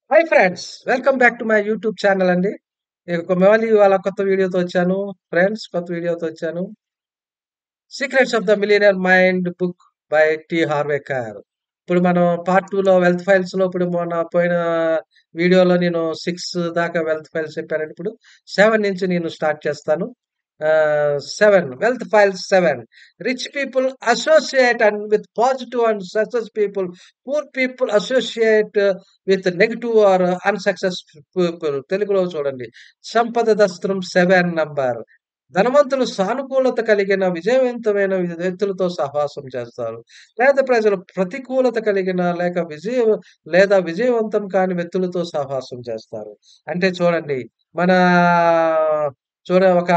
Hi friends! Welcome back to my YouTube channel అండి. ఇక మళ్ళీ ఇవాళ కొత్త వీడియోతో వచ్చాను. ఫ్రెండ్స్ కొత్త వీడియోతో వచ్చాను. 'Secrets of the millionaire mind' book by T. Harvey Eker. ఇప్పుడు మనం పార్ట్ 2లో వెల్త్ ఫైల్స్‌లో ఇప్పుడు మొన్న పోయిన వీడియోలో నేను 6 దాకా వెల్త్ ఫైల్స్ చెప్పానండి. ఇప్పుడు 7 నుంచి నేను స్టార్ట్ చేస్తాను. ఆహ్, 7 wealth files 7 rich people associate and with positive and success people. Poor people associate with negative or unsuccess people. తెలుగులో చూడండి. సంపద దస్త్రం 7 నంబర్. ధనవంతులు సానుకూలత కలిగిన విజయవంతమైన వ్యక్తులతో సహవాసం చేస్తారు. పేద ప్రజలు ప్రతికూలత కలిగిన లేక విజయ లేదా విజయవంతం కాని వ్యక్తులతో సహవాసం చేస్తారు. అంటే చూడండి మన చూడ ఒక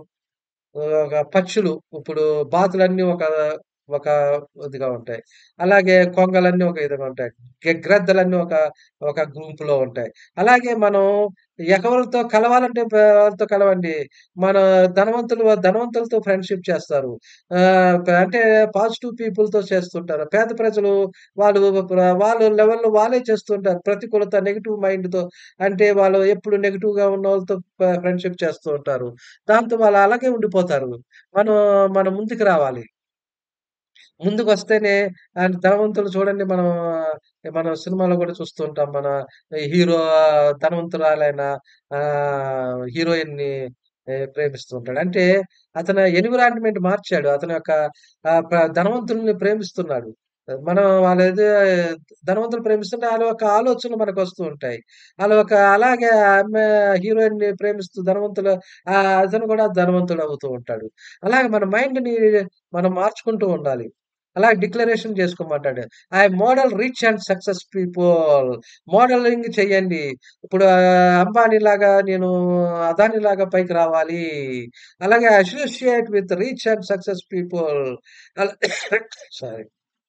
ఒక పక్షులు ఇప్పుడు బాతులన్నీ ఒక ఒక ఇదిగా ఉంటాయి. అలాగే కొంగలన్నీ ఒక విధంగా ఉంటాయి. గె గ్రద్దలన్నీ ఒక ఒక గుంపులో ఉంటాయి. అలాగే మనం ఎవరితో కలవాలంటే ప ఎవరితో కలవండి. మన ధనవంతులు ధనవంతులతో ఫ్రెండ్‌షిప్ చేస్తారు. ఆహ్, ప అంటే పాజిటివ్ పీపుల్‌తో చేస్తుంటారు. పేద ప్రజలు వాళ్ళు ప్ర వాళ్ళ లెవెల్‌లో వాళ్ళే చేస్తుంటారు. ప్రతికూలత నెగెటివ్ మైండ్‌తో అంటే వాళ్ళు ఎప్పుడు నెగెటివ్‌గా ఉన్నోళ్ళతో ప ఫ్రెండ్‌షిప్ చేస్తూ ఉంటారు. దాంతో వాళ్ళు అలాగే ఉండిపోతారు. మనం మనం ముందుకు రావాలి. ముందుకొస్తేనే అండ్ ధనవంతులు చూడండి మనం మనం సినిమాలో కూడా చూస్తూ ఉంటాం. మన హీరో ధనవంతురాలైన ఆహ్, హీరోయిన్‌ని ఆహ్, ప్రేమిస్తూ ఉంటాడు. అంటే అతను ఎన్విరాన్మెంట్ మార్చాడు. అతని యొక్క ఆహ్, ప ధనవంతుల్ని ప్రేమిస్తున్నాడు. మనం వాళ్ళేదో ధనవంతులు ప్రేమిస్తుంటే ఆళ్ళ యొక్క ఆలోచనలు మనకొస్తూ ఉంటాయి. ఆళ్ళ ఒక అలాగే ఆమె హీరోయిన్‌ని ప్రేమిస్తూ ధనవంతులు ఆహ్, అతను కూడా ధనవంతుడవుతూ ఉంటాడు. అలాగే మన మైండ్‌ని మనం మార్చుకుంటూ ఉండాలి. అలాగే డిక్లరేషన్ చేసుకోమంటాడు. I model rich and success people. Modelling చేయండి. ఇప్పుడు ఆహ్, అంబానీలాగా నేను అదానీలాగా పైకి రావాలి. అలాగే associate with rich and success people. అలా సారీ.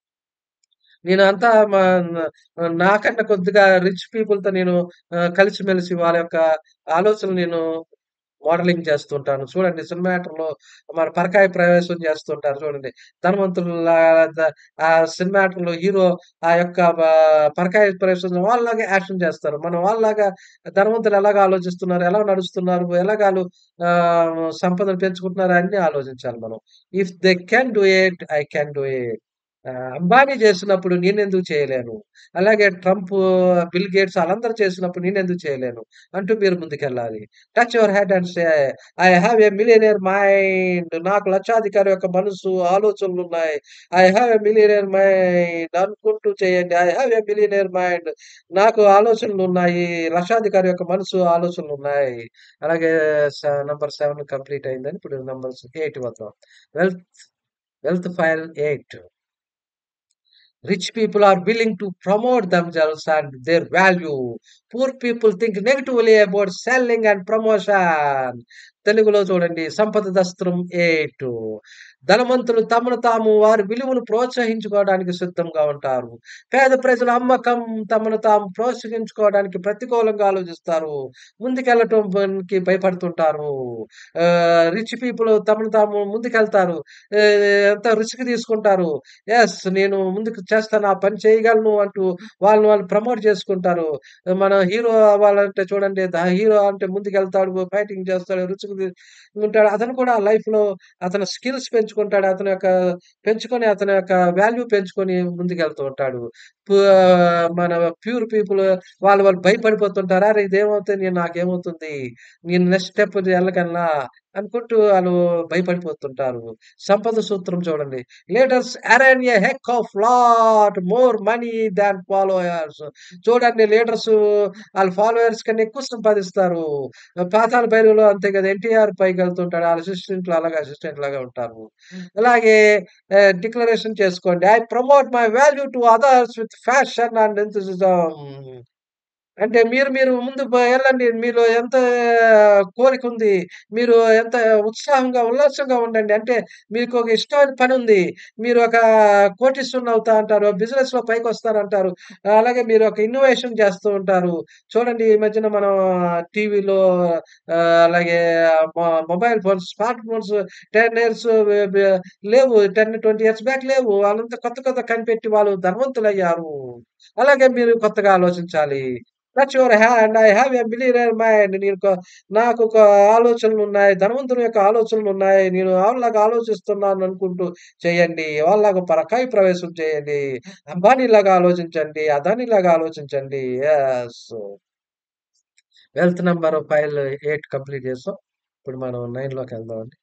నేను అంతా మ నాకన్నా కొద్దిగా రిచ్ పీపుల్‌తో నేను ఆహ్, కలిసిమెలిసి వాళ్ళ యొక్క ఆలోచనలు నేను మోడలింగ్ చేస్తుంటాను. చూడండి సినిమాటర్‌లో మన పరకాయ ప్రవేశం చేస్తుంటారు చూడండి. ధనవంతుల్లా ద ఆ సినిమాటర్‌లో హీరో ఆ యొక్క ప పరకాయ ప్రవేశం వాళ్ళలాగా యాక్షన్ చేస్తారు. మనం వాళ్ళలాగా ధనవంతులు ఎలాగా ఆలోచిస్తున్నారు, ఎలా నడుస్తున్నారు, ఎలాగా ఆళ్ళు ఆహ్, సంపదను పెంచుకుంటున్నారు అన్నీ ఆలోచించాలి మనం. If they can do it, I can do it. ఆహ్, అంబానీ చేసినప్పుడు నేనెందుకు చేయలేను? అలాగే ట్రంప్, బిల్ గేట్స్ ఆళ్ళందరూ చేసినప్పుడు నేనెందుకు చేయలేను? అంటూ మీరు ముందుకెళ్ళాలి. Touch your head and say I have a millionaire mind. నాకు లక్షాధికారి యొక్క మనసు, ఆలోచనలున్నాయి. I have a millionaire mind అనుకుంటూ చేయండి. I have a millionaire mind. నాకు ఆలోచనలున్నాయి. లక్షాధికారి యొక్క మనసు, ఆలోచనలున్నాయి. అలాగే స నంబర్ 7 కంప్లీట్ అయిందని ఇప్పుడు నంబర్ 8 వద్దాం. Wealth wealth file 8 rich people are willing to promote themselves and their value. Poor people think negatively about selling and promotion. తెలుగులో చూడండి. సంపద దస్త్రం 8 ధనవంతులు తమను తాము వారి విలువను ప్రోత్సహించుకోవడానికి సిద్ధంగా ఉంటారు. పేద ప్రజలు అమ్మకం తమను తాము ప్రోత్సహించుకోవడానికి ప్రతికూలంగా ఆలోచిస్తారు. ముందుకెళ్ళటంకి భయపడుతుంటారు. ఆహ్, రిచ్ పీపుల్ తమను తాము ముందుకెళ్తారు. ఆహ్, ఎంత రిస్క్ తీసుకుంటారు. యెస్ నేను ముందుకు చేస్తాను. ఆ పని చేయగలను అంటూ వాళ్ళని వాళ్ళు ప్రమోట్ చేసుకుంటారు. మన హీరో అవ్వాలంటే చూడండి ద హీరో అంటే ముందుకెళ్తాడు. ఫైటింగ్ చేస్తాడు. రిస్క్ తీసుకుంటాడు. అతను కూడా లైఫ్‌లో అతని స్కిల్స్ పెంచుకుంటాడు. అతని యొక్క పెంచుకొని అతని యొక్క వాల్యూ పెంచుకొని ముందుకెళ్తూ ఉంటాడు. పు మన ప్యూర్ పీపుల్ వాళ్ళు వాళ్ళు భయపడిపోతుంటారు. అరె! ఇదేమవుతుంది నేను నాకేమవుతుంది? నేను నెక్స్ట్ స్టెప్ ఎళ్ళగలనా? అనుకుంటూ ఆళ్ళు భయపడిపోతుంటారు. సంపద సూత్రం చూడండి. Leaders earn a heck of lot more money than followers. చూడండి లీడర్స్ ఆళ్ళ ఫాలోయర్స్ కన్నా ఎక్కువ సంపాదిస్తారు. పాతాళ భైరవిలో అంతే కదా! ఎన్టీఆర్ పైకెళ్తుంటాడు. ఆళ్ళ అసిస్టెంట్లు అలాగే అసిస్టెంట్ లాగా ఉంటారు. అలాగే ఆహ్, డిక్లరేషన్ చేసుకోండి. I promote my value to others with fashion and enthusiasm. అంటే మీరు మీరు ముందు ప ఎళ్ళండి. మీలో ఎంత కోరికుంది. మీరు ఎంత ఉత్సాహంగా, ఉల్లాసంగా ఉండండి. అంటే మీకొక ఇష్టమైన పనుంది. మీరు ఒక కోటీశ్వరుని అవుతా అంటారు. బిజినెస్‌లో పైకొస్తానంటారు. అలాగే మీరు ఒక ఇన్నోవేషన్ చేస్తూ ఉంటారు. చూడండి ఈ మధ్యన మనం టీవీలో ఆహ్, అలాగే మొ mobile phones, smart phones 10 years వె వె లేవు. 10, 20 ఇయర్స్ బ్యాక్ లేవు. వాళ్ళంతా కొత్త కొత్త కనిపెట్టి వాళ్ళు ధనవంతులయ్యారు. అలాగే మీరు కొత్తగా ఆలోచించాలి. Touch your hand I have a millionaire mind నేను ఒక నాకు ఒక ఆలోచనలున్నాయి. ధనవంతుని యొక్క ఆలోచనలున్నాయి. నేను వాళ్ళలాగా ఆలోచిస్తున్నాను అనుకుంటూ చేయండి. వాళ్ళలాగా పరకాయ ప్రవేశం చేయండి. అంబానీలాగా ఆలోచించండి. అదానీలాగా ఆలోచించండి. Yes. Wealth number file 8 complete చేసాం. ఇప్పుడు మనం 9 లోకెళ్దామండి.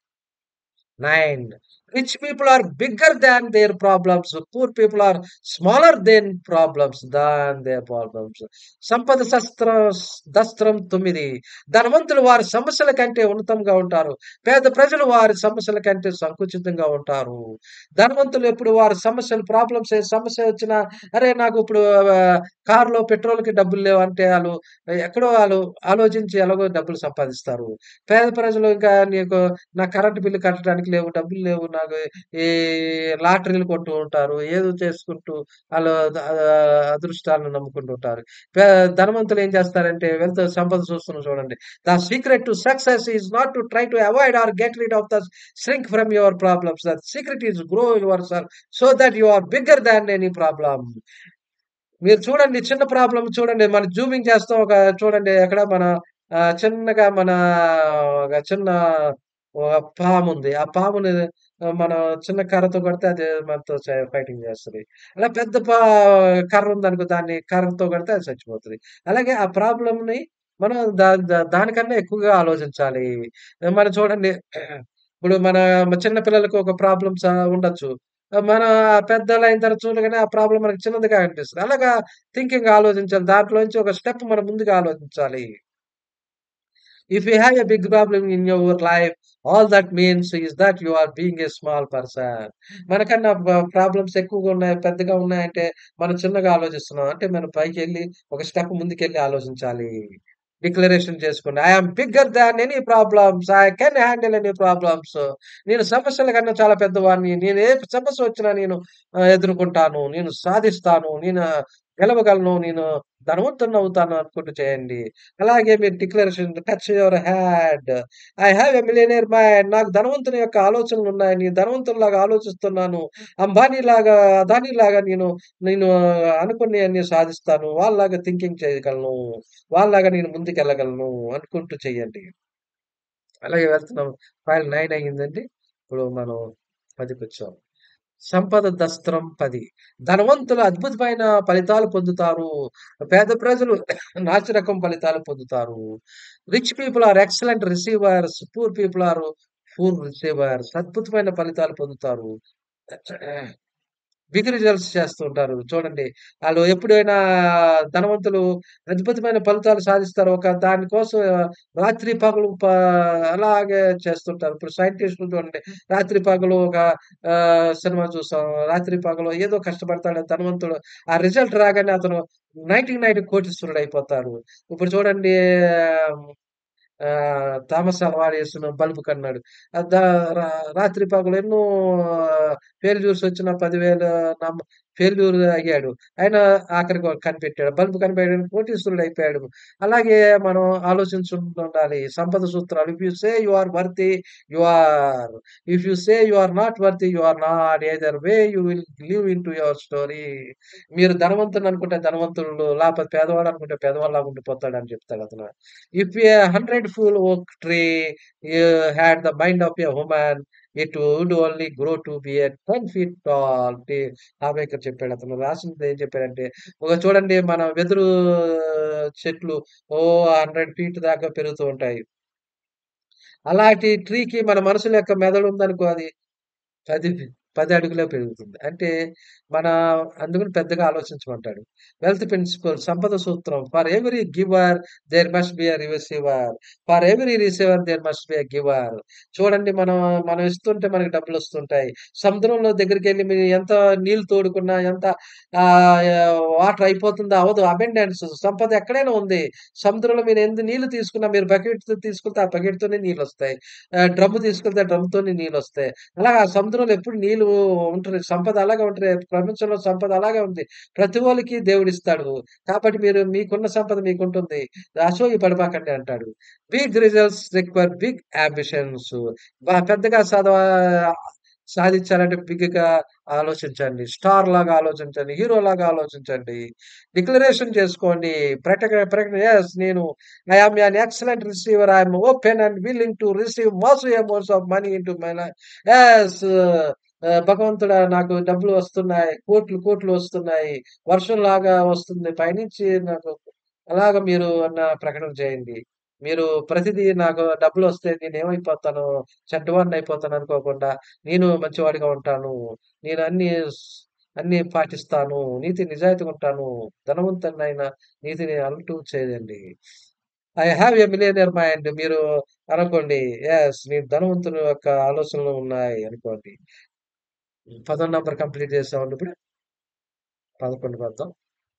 9 rich people are bigger than their problems. Poor people are smaller then problems than their problems. సంపద శస్త్ర దస్త్రం 9 ధనవంతులు వారి సమస్యల కంటే ఉన్నతంగా ఉంటారు. పేద ప్రజలు వారి సమస్యల కంటే సంకుచితంగా ఉంటారు. ధనవంతులు ఎప్పుడు వారి సమస్యలు ప్రాబ్లమ్స్ ఏ సమస్య వచ్చినా అరే నాకు ఇప్పుడు ఆహ్, కార్‌లో పెట్రోల్‌కి డబ్బులు లేవంటే ఆళ్ళు ఎక్కడో ఆళ్ళు ఆలోచించి ఎలాగో డబ్బులు సంపాదిస్తారు. పేద ప్రజలు ఇంకా నీకు నా కరెంట్ బిల్లు కట్టడానికి లేవు, డబ్బులు లేవు నాకు ఈ లాటరీలు కొంటూ ఉంటారు. ఏదో చేసుకుంటూ ఆళ్ళు ఆహ్, అదృష్టాలను నమ్ముకుంటూ ఉంటారు. పే ధనవంతులు ఏం చేస్తారంటే వెల్త్ సంపద చూస్తున్నాం చూడండి. The secret to success is not to try to avoid or get rid of the shrink from your problems. The secret is grow yourself so that you are bigger than any problem. మీరు చూడండి చిన్న problem చూడండి. మనం zooming చేస్తాం. ఒక చూడండి ఎక్కడ మన ఆహ్, చిన్నగా మన ఒక చిన్న ఒక పాముంది. ఆ పాముని ఆహ్, మనం చిన్న కర్రతో కొడితే అది మనతో చ ఫైటింగ్ చేస్తది. అలా పెద్ద పా కర్ర ఉందనుకో దాన్ని కర్రతో కొడితే అది చచ్చిపోతది. అలాగే ఆ ప్రాబ్లమ్‌ని మనం దా దా దానికన్నా ఎక్కువగా ఆలోచించాలి. మనం చూడండి ఇప్పుడు మన చిన్న పిల్లలకి ఒక ప్రాబ్లమ్స్ ఆహ్, ఉండొచ్చు. మన పెద్దోళ్ళయిన తర్వాత చూడగానే ఆ ప్రాబ్లమ్ మనకు చిన్నదిగా అనిపిస్తది. అలాగా థింకింగ్ ఆలోచించాలి. దాంట్లోంచి ఒక స్టెప్ మనం ముందుగా ఆలోచించాలి. If you have a big problem in your life all that means is that you are being a small person. మనకన్నా ప ప్రాబ్లమ్స్ ఎక్కువగా ఉన్నాయి, పెద్దగా ఉన్నాయంటే మనం చిన్నగా ఆలోచిస్తున్నాం. అంటే మనం పైకెళ్ళి ఒక స్టెప్ ముందుకెళ్ళి ఆలోచించాలి. డిక్లరేషన్ చేసుకోండి. I am bigger than any problems. I can handle any problems. నేను సమస్యల కన్నా చాలా పెద్దవాడిని. నేను ఏ సమస్య వచ్చినా నేను ఆహ్, ఎదుర్కొంటాను. నేను సాధిస్తాను. నేను గెలవగలను. నేను ధనవంతుడినవుతాను అనుకుంటూ చేయండి. అలాగే మీరు declaration touch your hand. I have a millionaire mind. నాకు ధనవంతుని యొక్క ఆలోచనలున్నాయి. నేను ధనవంతుడిలాగా ఆలోచిస్తున్నాను. అంబానీలాగా, అదానీలాగా నేను నేను అనుకున్నయన్నీ సాధిస్తాను. వాళ్ళలాగా థింకింగ్ చేయగలను. వాళ్ళలాగా నేను ముందుకెళ్ళగలను అనుకుంటూ చేయండి. అలాగే వెళ్తున్నాం. ఫైల్ 9 అయిందండి. ఇప్పుడు మనం 10కొచ్చాం. సంపద దస్త్రం 10 ధనవంతులు అద్భుతమైన ఫలితాలు పొందుతారు. పేద ప్రజలు నాసిరకం ఫలితాలు పొందుతారు. Rich people are excellent receivers. Poor people are poor receivers. అద్భుతమైన ఫలితాలు పొందుతారు. బిగ్ రిజల్ట్స్ చేస్తూ ఉంటారు. చూడండి. ఆళ్ళు ఎప్పుడైనా ధనవంతులు అద్భుతమైన ఫలితాలు సాధిస్తారు. ఒక దాని కోసం రాత్రి పగలు ప అలాగే చేస్తుంటారు. ఇప్పుడు సైంటిస్ట్‌లు చూడండి. రాత్రి పగలు ఒక ఆహ్, సినిమా చూసాం. రాత్రి పగలు ఏదో కష్టపడతాడు ధనవంతుడు. ఆ రిజల్ట్ రాగానే అతను నైట్‌కి నైట్ కోటీశ్వరుడయిపోతారు. ఇప్పుడు చూడండి ఆహ్, థామస్ అల్వా ఎడిసన్ బల్బ్ కన్నాడు. ఆహ్, ద రా రాత్రి పగలు ఎన్నో ఫెయిల్యూర్స్ వచ్చిన 10,000 నమ్మ ఫెయిల్యూర్ అయ్యాడు. అయినా ఆఖరికి ఒకటి కనిపెట్టాడు. బల్బ్ కనిపెట్టాడు. కోటీశ్వరుడయిపోయాడు. అలాగే మనం ఆలోచించుండాలి. సంపద సూత్రాలు. If you say you are worthy you are. If you say you are not worthy you are not. Either way you will live into your story. మీరు ధనవంతుడిని అనుకుంటే ధనవంతుడు, లేకపోతే పేదవాడు అనుకుంటే పేదవాడిలాగా ఉండిపోతాడని చెప్తాడు అతను. If a 100 foot oak tree you had the mind of a human it would only grow to be a 10 feet tall. T Harv Eker చెప్పాడు. అతను రాసింది ఏం చెప్పాడంటే, ఒక చూడండి మన వెదురు చెట్లు ఓహ్! 100 ఫీట్ దాకా పెరుగుతూ ఉంటాయి. అలాంటి ట్రీకి మన మనుషుల యొక్క మెదడు ఉందనుకో అది 10 ఫీ 10 అడుగులే పెరుగుతుంది. అంటే మన అందుకని పెద్దగా ఆలోచించమంటాడు. వెల్త్ ప్రిన్సిపల్ సంపద సూత్రం. For every giver there must be a receiver. For every receiver there must be a giver. చూడండి మనం మనం ఇస్తుంటే మనకు డబ్బులొస్తుంటాయి. సముద్రంలో దగ్గరికెళ్ళి మీరు ఎంత నీళ్లు తోడుకున్నా ఎంత ఆహ్, వాటర్ అయిపోతుందా? అవ్వదు. అబెండెన్స్ సంపద ఎక్కడైనా ఉంది. సముద్రంలో మీరు ఎన్ని నీళ్లు తీసుకున్నా మీరు బకెట్‌తో తీసుకెళ్తే ఆ బకెట్‌తోనే నీళ్లొస్తాయి. ఆహ్, డ్రమ్ము తీసుకెళ్తే ఆ డ్రమ్‌తోనే నీళ్లొస్తాయి. అలాగా సముద్రంలో ఎప్పుడు నీళ్లు ఉంటది. సంపద అలాగే ఉంటది. ప్రపంచంలో సంపద అలాగే ఉంది. ప్రతి ఒళ్ళకి దేవుడిస్తాడు. కాబట్టి మీరు మీకున్న సంపద మీకుంటుంది. అసూయ పడిపోకండి అంటాడు. Big results require big ambitions. బా పెద్దగా చదవ సాధించాలంటే బిగ్‌గా ఆలోచించండి. స్టార్‌లాగా ఆలోచించండి. హీరోలాగా ఆలోచించండి. డిక్లరేషన్ చేసుకోండి. ప్రటక ప్రకటన యెస్ నేను I am an excellent receiver. I am open and willing to receive massive amounts of money into my life. Yes ah, భగవంతుడా నాకు డబ్బులు వస్తున్నాయి. కోట్లు, కోట్లు వస్తున్నాయి. వర్షంలాగా వస్తుంది పైనుంచి నాకు అలాగా మీరు అన్న ప్రకటన చేయండి. మీరు ప్రతిదీ నాకు డబ్బులొస్తే నేనేమైపోతాను, చెడ్డవాడినయిపోతాను అనుకోకుండా, నేను మంచివాడిగా ఉంటాను. నేను అన్నీ స్ అన్నీ పాటిస్తాను. నీతి నిజాయితీగా ఉంటాను. ధనవంతుడినైన నీతిని అంటూ చేయండి. I have a millionaire mind మీరు అనుకోండి. యెస్ నేను ధనవంతుని యొక్క ఆలోచనలు ఉన్నాయి అనుకోండి. హ్మ్. పదో నంబర్ కంప్లీట్ చేసామండి ఇప్పుడు? 11 పద్యం.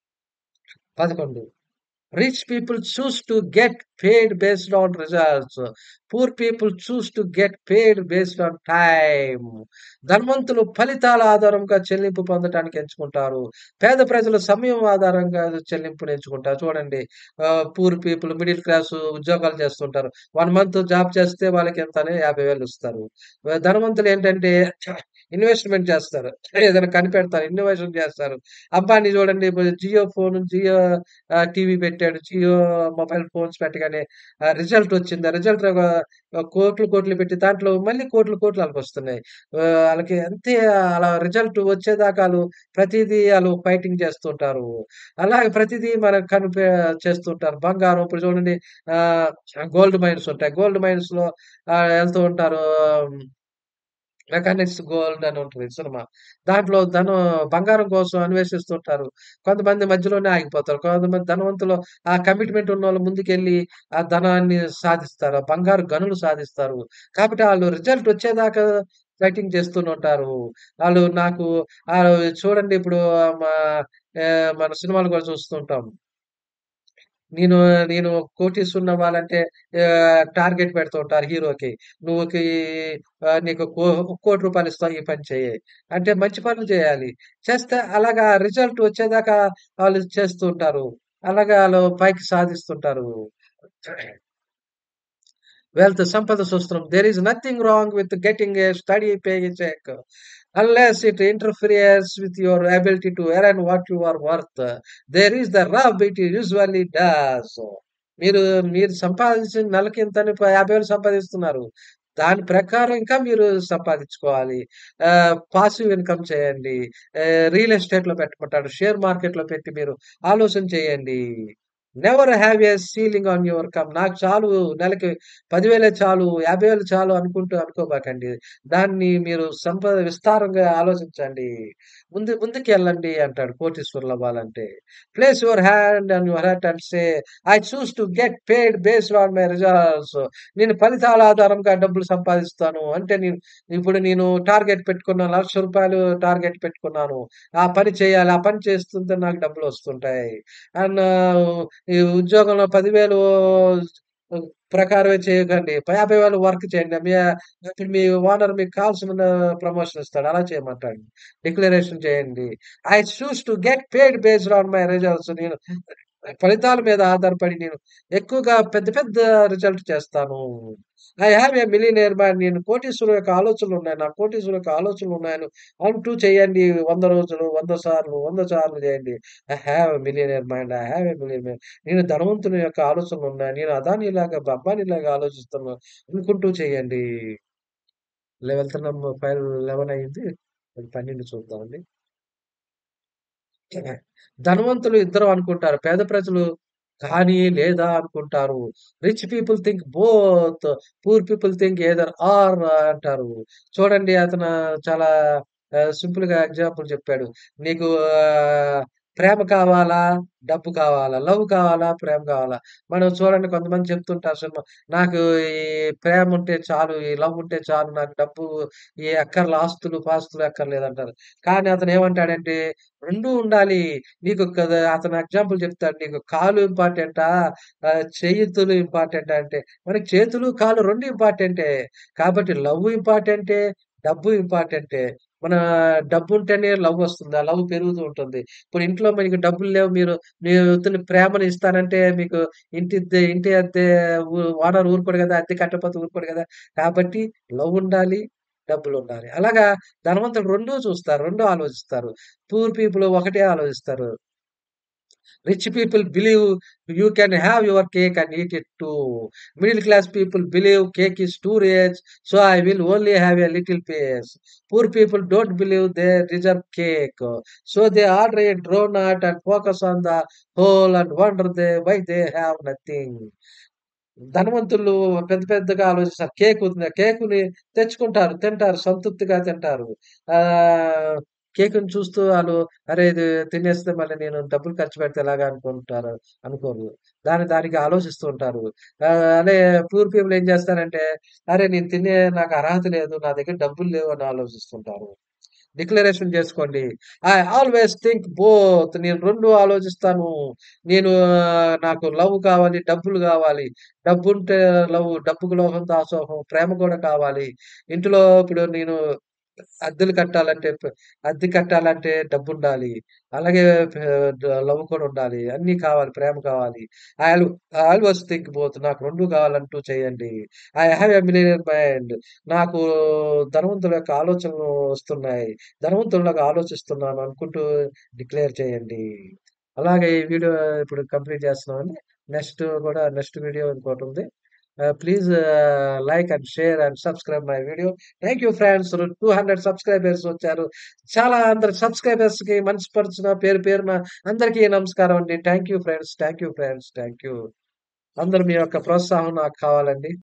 11 rich people choose to get paid based on results. Poor people choose to get paid based on time. ధనవంతులు ఫలితాల ఆధారంగా చెల్లింపు పొందటానికి ఎంచుకుంటారు. పేద ప్రజలు సమయం ఆధారంగా చెల్లింపుని ఎంచుకుంటారు. చూడండి ఆహ్, పూర్ పీపుల్ మిడిల్ క్లాస్ ఉద్యోగాలు చేస్తుంటారు. 1 మంత్ జాబ్ చేస్తే వాళ్ళకి ఎంతని 50,000 ఇస్తారు. ఆహ్, ధనవంతులు ఏంటంటే ఇన్వెస్ట్‌మెంట్ చేస్తారు. ఏదైనా కనిపెడతారు. ఇన్నోవేషన్ చేస్తారు. అంబానీ చూడండి ఇప్పుడు జియో ఫోన్, జియో ఆహ్, టీవీ పెట్టాడు. జియో మొబైల్ ఫోన్స్ పెట్టగానే ఆహ్, రిజల్ట్ వచ్చింది. ఆ రిజల్ట్ ఒక కోట్లు, కోట్లు పెట్టి దాంట్లో మళ్ళీ కోట్లు, కోట్లు ఆళ్ళకొస్తున్నాయి. ఆహ్, ఆళ్ళకి అంతే అలా రిజల్ట్ వచ్చేదాకా ఆళ్ళు ప్రతీదీ ఆళ్ళు ఫైటింగ్ చేస్తుంటారు. అలాగే ప్రతిదీ మనం కనిపే చేస్తుంటారు. బంగారం ఇప్పుడు చూడండి ఆహ్, గోల్డ్ మైన్స్ ఉంటాయి. గోల్డ్ మైన్స్‌లో ఆహ్, ఎళ్తూ ఉంటారు. మెకానిక్స్ గోల్డ్ అని ఉంటది సినిమా. దాంట్లో ధనం బంగారం కోసం అన్వేషిస్తుంటారు. కొంతమంది మధ్యలోనే ఆగిపోతారు. కొంతమంది ధనవంతులు ఆ కమిట్మెంట్ ఉన్నోళ్ళు ముందుకెళ్ళి ఆ ధనాన్ని సాధిస్తారు. ఆ బంగారు గనులు సాధిస్తారు. కాబట్టి ఆళ్ళు రిజల్ట్ వచ్చేదాకా ఫైటింగ్ చేస్తూనే ఉంటారు. ఆళ్ళు నాకు ఆహ్, చూడండి ఇప్పుడు మా ఆహ్, మన సినిమాలు కూడా చూస్తుంటాం. నేను నేను కోటీశ్వరుని అవ్వాలంటే ఆహ్, టార్గెట్ పెడుతూ ఉంటారు హీరోకి. నువ్వుకి ఆహ్, నీకు కో రూ. 1,00,00,000 ఇస్తాం ఈ పని చెయ్యి. అంటే మంచి పనులు చేయాలి. చేస్తే అలాగా రిజల్ట్ వచ్చేదాకా ఆళ్ళు చేస్తూ ఉంటారు. అలాగా ఆళ్ళు పైకి సాధిస్తుంటారు. వెల్త్ సంపద చూస్తున్నాం. There is nothing wrong with getting a steady pay check. Unless it interferes with your ability to earn what you are worth. There is the rub it usually does. మీరు మీరు సంపాదించిన నెలకి ఇంతని ప 50,000 సంపాదిస్తున్నారు. దాని ప్రకారం ఇంకా మీరు సంపాదించుకోవాలి. ఆహ్, పాసివ్ ఇన్‌కమ్ చేయండి. ఆహ్, రియల్ ఎస్టేట్‌లో పెట్టమంటాడు. షేర్ మార్కెట్‌లో పెట్టి మీరు ఆలోచన చేయండి. Never have a ceiling on your come. నాకు చాలు నెలకి 10,000 చాలు, 50,000 చాలు అనుకుంటూ అనుకోబాకండి. దాన్ని మీరు సంపద విస్తారంగా ఆలోచించండి. ముందు ముందుకెళ్ళండి అంటాడు కోటీశ్వరులు అవ్వాలంటే. Place your hand on your heart and say I choose to get paid based on my results. నేను ఫలితాల ఆధారంగా డబ్బులు సంపాదిస్తాను. అంటే నేను ఇప్పుడు నేను టార్గెట్ పెట్టుకున్నాను. రూ. 1,00,000 టార్గెట్ పెట్టుకున్నాను. ఆ పని చేయాలి. ఆ పని చేస్తుంటే నాకు డబ్బులొస్తుంటాయి. అండ్ ఈ ఉద్యోగంలో 10,000 ప్రకారమే చేయకండి. 50,000 వర్క్ చేయండి. మీ ఇప్పుడు మీ ఓనర్ మీకు కావాల్సిన ప్రమోషన్ ఇస్తాడు. అలా చేయమంటాడు. డిక్లరేషన్ చేయండి. I choose to get paid based on my results. నేను ఫలితాల మీద ఆధారపడి నేను ఎక్కువగా పెద్ద పెద్ద రిజల్ట్ చేస్తాను. I have a millionaire mind. నేను కోటీశ్వరుల యొక్క ఆలోచనలున్నాయి. నాకు కోటీశ్వరుల యొక్క ఆలోచనలున్నాయని అంటూ చేయండి. 100 రోజులు, 100 సార్లు, 100 సార్లు చేయండి. I have a millionaire mind. I have a millionaire నేను ధనవంతుని యొక్క ఆలోచనలున్నాయి. నేను అదానిలాగా, అంబానీలాగా ఆలోచిస్తున్నా అనుకుంటూ చేయండి. లే వెళ్తున్నాం. ఫైల్ 11 అయింది. 12 చూద్దామండి. ధనవంతులు ఇద్దరు అనుకుంటారు. పేద ప్రజలు కానీ, లేదా అనుకుంటారు. Rich people think both. Poor people think either or అంటారు. చూడండి అతను చాలా ఆహ్, సింపుల్‌గా ఎగ్జాంపుల్ చెప్పాడు. నీకు ఆహ్, ప్రేమ కావాలా? డబ్బు కావాలా? లవ్ కావాలా? ప్రేమ కావాలా? మనం చూడండి కొంతమంది చెప్తుంటారు సినిమా నాకు ఈ ప్రేమ ఉంటే చాలు, ఈ లవ్ ఉంటే చాలు, నాకు డబ్బు ఈ అక్కర్ల ఆస్తులు, పాస్తులు అక్కర్లేదంటారు. కానీ అతను ఏమంటాడంటే 2 ఉండాలి. నీకు కద అతను ఎగ్జాంపుల్ చెప్తాడు. నీకు కాలు ఇంపార్టెంటా? ఆహ్, చేతులు ఇంపార్టెంటా? అంటే మనకి చేతులు, కాళ్ళు 2 ఇంపార్టెంటే. కాబట్టి లవ్ ఇంపార్టెంటే, డబ్బు ఇంపార్టెంటే. మన డబ్బుంటేనే లవ్ వస్తుంది. ఆ లవ్ పెరుగుతూ ఉంటుంది. ఇప్పుడు ఇంట్లో మీకు డబ్బులు లేవు. మీరు మీ ఉత్తిని ప్రేమని ఇస్తానంటే మీకు ఇంటిద్దె ఇంటి అద్దె ఊ ఓనర్ ఊరుకోడు గదా! అద్దె కట్టకపోతే ఊరుకోడు గదా! కాబట్టి లవ్ ఉండాలి. డబ్బులుండాలి. అలాగా ధనవంతులు రెండూ చూస్తారు. రెండూ ఆలోచిస్తారు. పూర్ పీపుల్ ఒకటే ఆలోచిస్తారు. Rich people believe you can have your cake and eat it too. Middle class people believe cake is too rich. So, I will only have a little piece. Poor people don't believe they deserve cake. So, they order a donut and focus on the hole and wonder they why they have nothing. ధనవంతులు పెద్ద పెద్దగా ఆలోచిస్తారు. Cake ఉంది. కేకుని తెచ్చుకుంటారు. తింటారు. సంతృప్తిగా తింటారు. ఆహ్, కేకుని చూస్తూ ఆళ్ళు అరే! ఇది తినేస్తే మళ్ళీ నేను డబ్బులు ఖర్చు పెడితే ఎలాగా అనుకుంటారు. అనుకోరు. దాని దానికి ఆలోచిస్తూ ఉంటారు. ఆహ్, అదే పూర్ పీపుల్ ఏం చేస్తారంటే, అరే! నేను తినే నాకు అర్హత లేదు. నా దగ్గర డబ్బులు లేవు అని ఆలోచిస్తుంటారు. డిక్లరేషన్ చేసుకోండి. I always think both. నేను 2 ఆలోచిస్తాను. నేను ఆహ్, నాకు లవ్ కావాలి. డబ్బులు కావాలి. డబ్బుంటే లవ్, డబ్బుకు లోహం దాసోహం. ప్రేమ కూడా కావాలి. ఇంటిలో ఇప్పుడు నేను అద్దెలు కట్టాలంటే ప అద్దె కట్టాలంటే డబ్బుండాలి. అలాగే పే డ లవ్ కూడా ఉండాలి. అన్నీ కావాలి. ప్రేమ కావాలి. I all I always think both. నాకు 2 కావాలంటూ చేయండి. I have a millionaire mind. నాకు ధనవంతుల యొక్క ఆలోచనలు వస్తున్నాయి. ధనవంతుల్లాగా ఆలోచిస్తున్నాను అనుకుంటూ డిక్లేర్ చేయండి. అలాగే ఈ వీడియో ఇప్పుడు కంప్లీట్ చేస్తున్నామండి. నెక్స్ట్ కూడా నెక్స్ట్ వీడియో ఇంకోటుంది. Ah, please like and share and subscribe my video. Thank you friends. 200 subscribers వచ్చారు. చాలా అందరి సబ్స్క్రైబర్స్‌కి మనస్పర్చిన పేరు పేరున అందరికీ నమస్కారం అండి. Thank you friends. Thank you friends. Thank you. అందరూ మీ యొక్క ప్రోత్సాహం నాకు కావాలండి.